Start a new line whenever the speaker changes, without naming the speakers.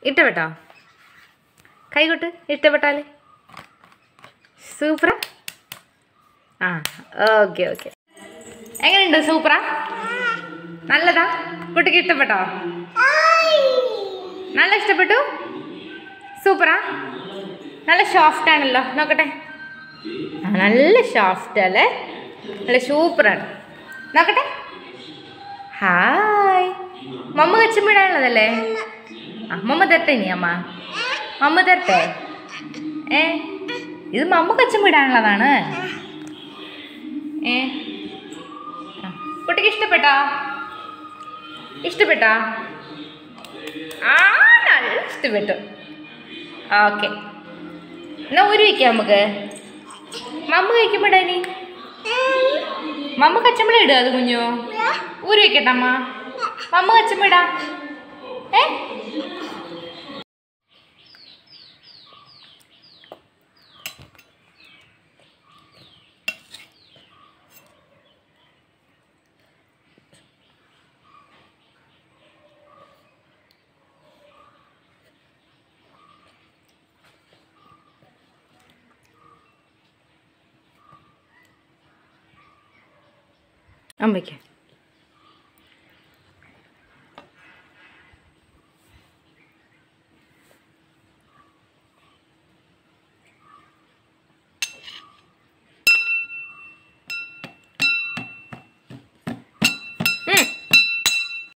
ഇഷ്ടപ്പെട്ടോ കൈകൊട്ട് ഇഷ്ടപ്പെട്ടാല് സൂപ്പറാ ആ ഓക്കെ ഓക്കെ എങ്ങനെയുണ്ട് സൂപ്പറാ നല്ലതാ കുട്ടിക്ക് ഇഷ്ടപ്പെട്ടോ നല്ല ഇഷ്ടപ്പെട്ടു സൂപ്പറാ നല്ല സോഫ്റ്റ് ആണല്ലോ നോക്കട്ടെ ആ നല്ല സോഫ്റ്റ് അല്ലേ നല്ല സൂപ്പറാണ് നോക്കട്ടെ ഹായ് മമ്മ കച്ചമ്പിടാനുള്ളതല്ലേ ആ മമ്മ തരട്ടെ ഇനി അമ്മ മമ്മ തരട്ടെ ഏ ഇത് മമ്മ കച്ചമ്പിടാനുള്ളതാണ് ഏ ആ, കുട്ടിക്ക് ഇഷ്ടപ്പെട്ടോ ഇഷ്ടപ്പെട്ടോ ആ നല്ല ഇഷ്ടപ്പെട്ടു ഓക്കെ എന്നാ ഒരു വയ്ക്കാം നമുക്ക് മമ്മ കഴിക്കുമ്പോടാ ഇനി മമ്മ കച്ചമ്പള ഇടുക അത് കുഞ്ഞു ഊരി വെക്കട്ടെ അമ്മ മമ്മ കച്ചമ്പട ഏ അമ്മയ്ക്ക്